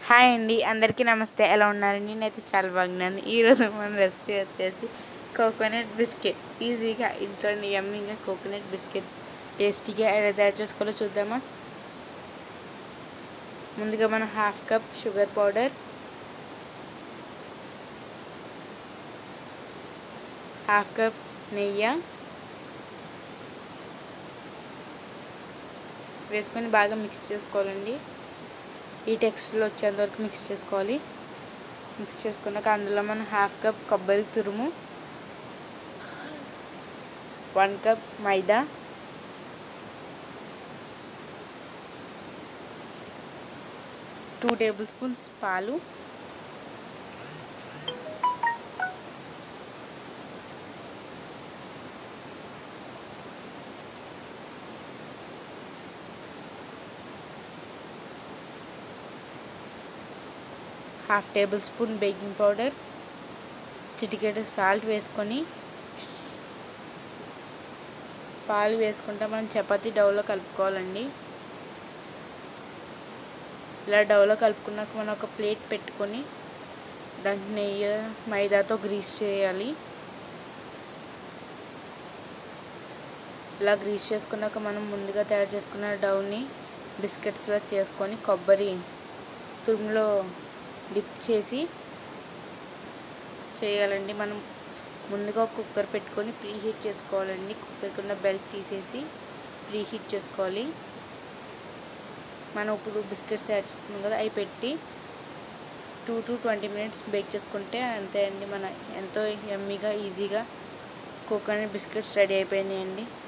hi అండి అందరికీ నమస్తే ఎలా ఉన్నారు నేనైతే చాలా బాగున్నాను ఈరోజు మన రెసిపీ వచ్చేసి కోకోనట్ బిస్కెట్ ఈజీగా ఇంట్లో యమ్మీగా కోకోనట్ బిస్కెట్స్ టేస్టీగా ఎలా తయారు చేసుకోవాలో చూద్దామా ముందుగా మనం half cup sugar powder half cup నెయ్యి వేసుకొని బాగా మిక్స్ చేసుకోవాలండి ఈ టెక్స్ట్లో వచ్చేంత వరకు మిక్స్ చేసుకోవాలి మిక్స్ చేసుకున్నాక అందులో మనం హాఫ్ కప్ కొబ్బరి తురుము one cup maida two tablespoons పాలు half tablespoon baking powder చిటికెడు సాల్ట్ వేసుకొని పాలు వేసుకుంటే మనం చపాతీ డౌలో కలుపుకోవాలండి ఇలా డౌలో కలుపుకున్నాక మనం ఒక ప్లేట్ పెట్టుకొని దానికి నెయ్యి మైదాతో గ్రీస్ చేయాలి ఇలా గ్రీస్ చేసుకున్నాక మనం ముందుగా తయారు చేసుకున్న డౌని బిస్కెట్స్లో చేసుకొని కొబ్బరి తురుములో డిప్ చేసి చేయాలండి మనం ముందుగా ఒక కుక్కర్ పెట్టుకొని ప్రీ హీట్ చేసుకోవాలండి కుక్కర్కి ఉన్న బెల్ట్ తీసేసి ప్రీ హీట్ చేసుకోవాలి మనం ఇప్పుడు బిస్కెట్స్ యాడ్ చేసుకున్నాం కదా అవి పెట్టి two to twenty minutes bake చేసుకుంటే అంతే అండి మన ఎంతో ఎమ్మీగా ఈజీగా కోకోనట్ బిస్కెట్స్ రెడీ అయిపోయినాయండి